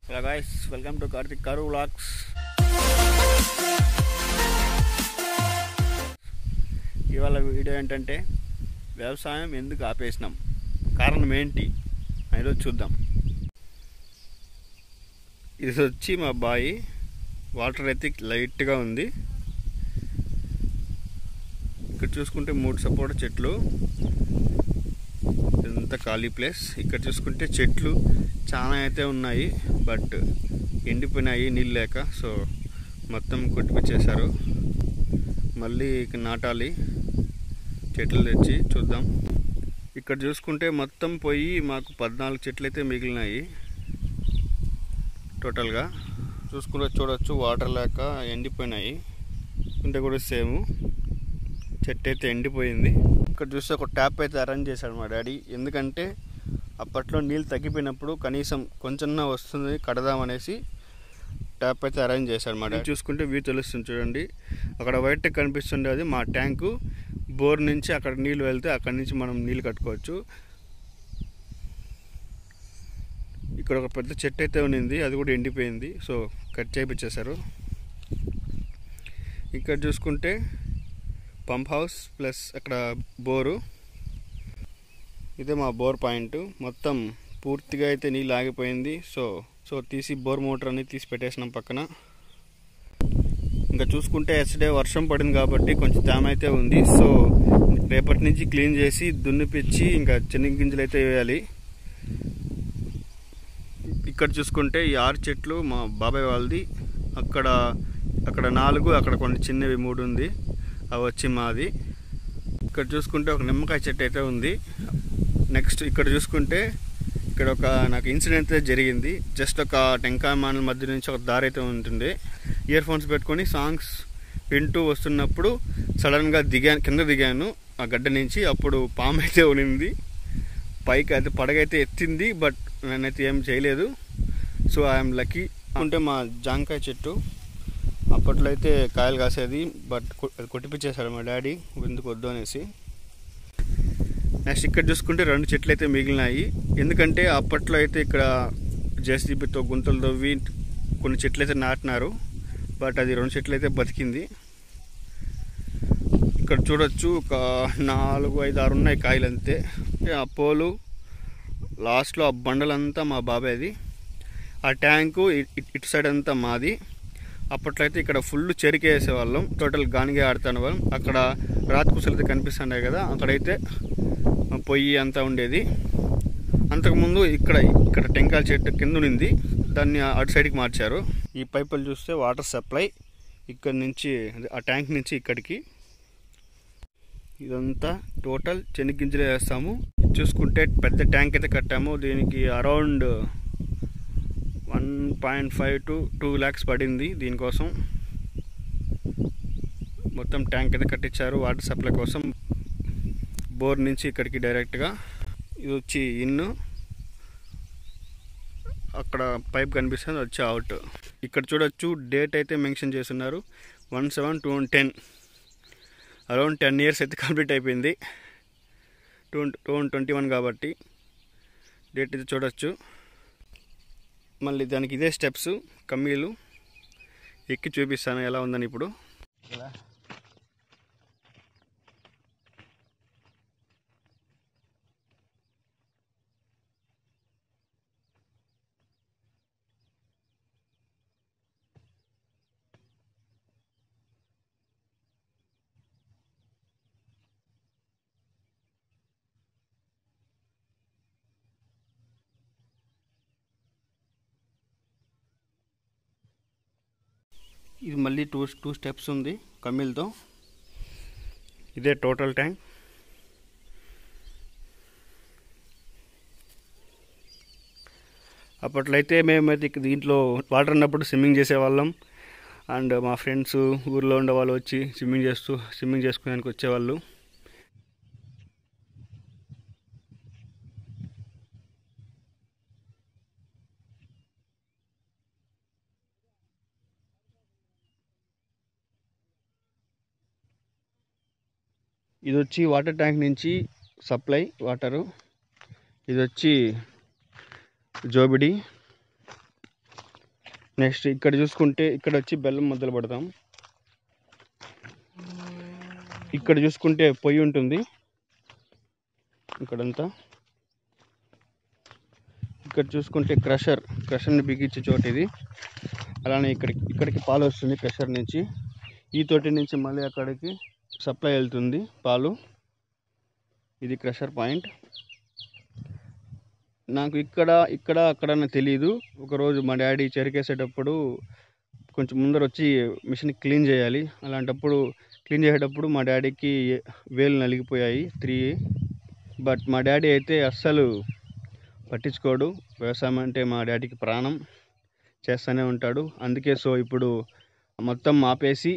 hello guys welcome to Karthik car vlogs ఇవాళ video ఏంటంటే వ్యవసాయం ఎందుకు ఆపేసినాం కారణం ఏంటి అనేది చూద్దాం ఇది వచ్చి మా బాయి వాటర్ అయితే లైట్గా ఉంది ఇక్కడ చూసుకుంటే మూడు సపోటా చెట్లు ఇదంతా ఖాళీ ప్లేస్ ఇక్కడ చూసుకుంటే చెట్లు చాలా అయితే ఉన్నాయి బట్ ఎండిపోయినాయి నీళ్ళు లేక సో మొత్తం కొట్టిపించేశారు మళ్ళీ ఇక నాటాలి చెట్లు తెచ్చి చూద్దాం ఇక్కడ చూసుకుంటే మొత్తం పోయి మాకు పద్నాలుగు చెట్లు అయితే మిగిలినాయి టోటల్గా చూసుకుంటే చూడొచ్చు వాటర్ లేక ఎండిపోయినాయి ఇంటే కూడా సేమ్ చెట్టు అయితే ఎండిపోయింది ఇక్కడ చూస్తే ఒక ట్యాప్ అయితే అరేంజ్ చేశాడు మా డాడీ ఎందుకంటే అప్పట్లో నీళ్ళు తగ్గిపోయినప్పుడు కనీసం కొంచెం వస్తుంది కడదామనేసి ట్యాప్ అయితే అరేంజ్ చేశాడు మా డాడీ చూసుకుంటే వ్యూ తెలుస్తుంది చూడండి అక్కడ వైట్ కనిపిస్తుండే అది మా ట్యాంకు బోర్ నుంచి అక్కడ నీళ్ళు వెళ్తే అక్కడ నుంచి మనం నీళ్ళు కట్టుకోవచ్చు ఇక్కడ ఒక పెద్ద చెట్టు అయితే ఉన్నింది అది కూడా ఎండిపోయింది సో కట్ చేయించేశారు ఇక్కడ చూసుకుంటే పంప్ హౌస్ ప్లస్ అక్కడ బోరు ఇదే మా బోర్ పాయింట్ మొత్తం పూర్తిగా అయితే నీళ్ళు ఆగిపోయింది సో సో తీసి బోర్ మోటార్ అనేది తీసి పెట్టేసినాం పక్కన ఇంకా చూసుకుంటే ఎస్డే వర్షం పడింది కాబట్టి కొంచెం తేమ అయితే ఉంది సో రేపటి నుంచి క్లీన్ చేసి దున్నిపిచ్చి ఇంకా చెనిగి గింజలు అయితే వేయాలి ఇక్కడ చూసుకుంటే ఈ ఆరు చెట్లు మా బాబాయ్ వాళ్ళది అక్కడ అక్కడ నాలుగు అక్కడ కొన్ని చిన్నవి మూడు ఉంది అవి వచ్చి మాది ఇక్కడ చూసుకుంటే ఒక నిమ్మకాయ చెట్టు అయితే ఉంది నెక్స్ట్ ఇక్కడ చూసుకుంటే ఇక్కడ ఒక నాకు ఇన్సిడెంట్ అయితే జరిగింది జస్ట్ ఒక టెంకాయ మానల మధ్య నుంచి ఒక దారి అయితే ఉంటుంది ఇయర్ ఫోన్స్ పెట్టుకొని సాంగ్స్ వింటూ వస్తున్నప్పుడు సడన్గా దిగాను కింద దిగాను ఆ గడ్డ నుంచి అప్పుడు పాము అయితే ఉనింది పైకి అయితే పడగైతే ఎత్తింది బట్ నేనైతే ఏం చేయలేదు సో ఐఎమ్ లక్కీ ఉంటే మా జాంకాయ చెట్టు అప్పట్లో అయితే కాయలు కాసేది బట్ కొ- అది కొట్టిపించేశాడు మా డాడీ ఎందుకు వద్దు అనేసి నెక్స్ట్ ఇక్కడ చూసుకుంటే రెండు చెట్లు అయితే మిగిలినాయి ఎందుకంటే అప్పట్లో అయితే ఇక్కడ జేసీబీతో గుంతలు తవ్వి కొన్ని చెట్లు అయితే నాటినారు బట్ అది రెండు చెట్లు అయితే బతికింది ఇక్కడ చూడొచ్చు ఒక నాలుగు ఐదు ఆరు ఉన్నాయి కాయలు అంతే ఆ పోలు లాస్ట్లో ఆ బండలంతా మా బాబాయ్ది ఆ ట్యాంకు ఇ- ఇ- ఇటు సైడ్ అంతా మాది అప్పట్లో అయితే ఇక్కడ ఫుల్ చెరికే వేసేవాళ్ళం టోటల్ గానిగే ఆడుతాను వాళ్ళం అక్కడ రాతి కుసలు అయితే కనిపిస్తున్నాయి కదా అక్కడైతే పొయ్యి అంతా ఉండేది అంతకుముందు ఇక్కడ ఇక్కడ టెంకాయ చెట్టు కింద ఉన్నింది దాన్ని అటు సైడ్కి మార్చారు ఈ పైపులు చూస్తే వాటర్ సప్లై ఇక్కడ నుంచి అదే ఆ ట్యాంక్ నుంచి ఇక్కడికి ఇదంతా టోటల్ చెనిగ్గింజలే వేస్తాము చూసుకుంటే పెద్ద ట్యాంక్ అయితే కట్టాము దీనికి around one point five to two lakhs పడింది దీనికోసం మొత్తం ట్యాంక్ అయితే కట్టించారు వాటర్ సప్లై కోసం బోర్ నుంచి ఇక్కడికి డైరెక్ట్గా ఇది వచ్చి ఇన్ను అక్కడ పైప్ కనిపిస్తుంది వచ్చి అవుట్ ఇక్కడ చూడొచ్చు డేట్ అయితే మెన్షన్ చేస్తున్నారు one seven two ten around ten years అయితే కంప్లీట్ అయిపోయింది టూ టూ ట్వంటీ వన్ కాబట్టి డేట్ అయితే చూడొచ్చు మళ్ళీ దానికి ఇదే స్టెప్స్ కమ్మీలు ఎక్కి చూపిస్తాను ఎలా ఉందని ఇప్పుడు ఇది మళ్ళీ టూ టూ స్టెప్స్ ఉంది కమ్మీలతో ఇదే టోటల్ ట్యాంక్ అప్పట్లో అయితే మేమైతే ఇక దీంట్లో వాటర్ ఉన్నప్పుడు స్విమ్మింగ్ చేసేవాళ్ళం అండ్ మా ఫ్రెండ్స్ ఊర్లో ఉండే వాళ్ళు వచ్చి స్విమ్మింగ్ చేస్తూ స్విమ్మింగ్ చేసుకోవడానికి వచ్చేవాళ్ళు ఇది వచ్చి వాటర్ ట్యాంక్ నుంచి సప్లై వాటరు ఇది వచ్చి జోబిడి నెక్స్ట్ ఇక్కడ చూసుకుంటే ఇక్కడ వచ్చి బెల్లం మొదలు పెడతాం ఇక్కడ చూసుకుంటే పొయ్యి ఉంటుంది ఇక్కడంతా ఇక్కడ చూసుకుంటే క్రషర్ క్రషర్ని బిగించే చోటు ఇది అలానే ఇక్కడికి ఇక్కడికి పాలు వస్తుంది క్రషర్ నుంచి ఈ తోటి నుంచి మళ్ళీ అక్కడికి సప్లై వెళ్తుంది పాలు ఇది క్రషర్ పాయింట్ నాకు ఇక్కడ ఇక్కడ అక్కడ తెలియదు ఒకరోజు మా డాడీ చెరికేసేటప్పుడు కొంచెం ముందర వచ్చి మిషన్ క్లీన్ చేయాలి అలాంటప్పుడు క్లీన్ చేసేటప్పుడు మా డాడీకి వేలు నలిగిపోయాయి త్రీ బట్ మా డాడీ అయితే అస్సలు పట్టించుకోడు వ్యవసాయం అంటే మా డాడీకి ప్రాణం చేస్తూనే ఉంటాడు అందుకే సో ఇప్పుడు మొత్తం ఆపేసి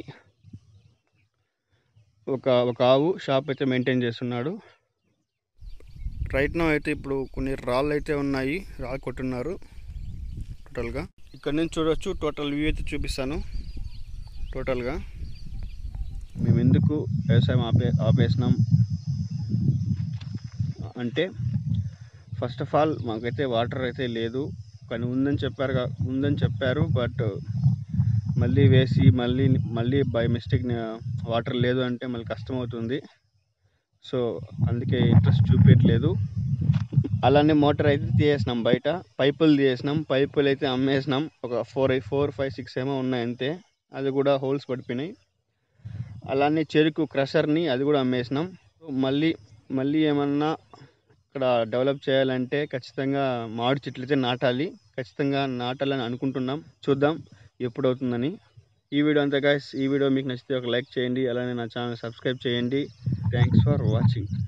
ఒక ఒక ఆవు షాప్ అయితే మెయింటైన్ చేస్తున్నాడు రైట్ నో అయితే ఇప్పుడు కొన్ని రాళ్ళు అయితే ఉన్నాయి రాళ్ళు కొట్టున్నారు టోటల్గా ఇక్కడ నుంచి చూడొచ్చు టోటల్ వ్యూ అయితే చూపిస్తాను టోటల్గా మేము ఎందుకు వ్యవసాయం ఆపే ఆపేసినాం అంటే ఫస్ట్ ఆఫ్ ఆల్ మాకైతే వాటర్ అయితే లేదు కానీ ఉందని చెప్పారు కా- ఉందని చెప్పారు బట్ మళ్ళీ వేసి మళ్ళీ మళ్ళీ బై మిస్టేక్ వాటర్ లేదు అంటే మళ్ళీ కష్టం అవుతుంది సో అందుకే ఇంట్రెస్ట్ చూపించట్లేదు అలానే మోటార్ అయితే తీసేసినాం బయట పైపులు తీసేసినాం పైపులు అయితే అమ్మేసినాం ఒక ఫోర్ ఫోర్ ఫైవ్ సిక్స్ ఏమో ఉన్నాయి అంతే అది కూడా హోల్స్ పడిపోయినాయి అలానే చెరుకు క్రషర్ని అది కూడా అమ్మేసినాం మళ్ళీ మళ్ళీ ఏమన్నా ఇక్కడ డెవలప్ చేయాలంటే ఖచ్చితంగా మామిడి చెట్లు అయితే నాటాలి ఖచ్చితంగా నాటాలని అనుకుంటున్నాం చూద్దాం ఎప్పుడు అవుతుందని ఈ వీడియో అంతా గైస్ ఈ వీడియో మీకు నచ్చితే ఒక లైక్ చేయండి అలానే నా ఛానల్ సబ్స్క్రైబ్ చేయండి థ్యాంక్స్ ఫర్ వాచింగ్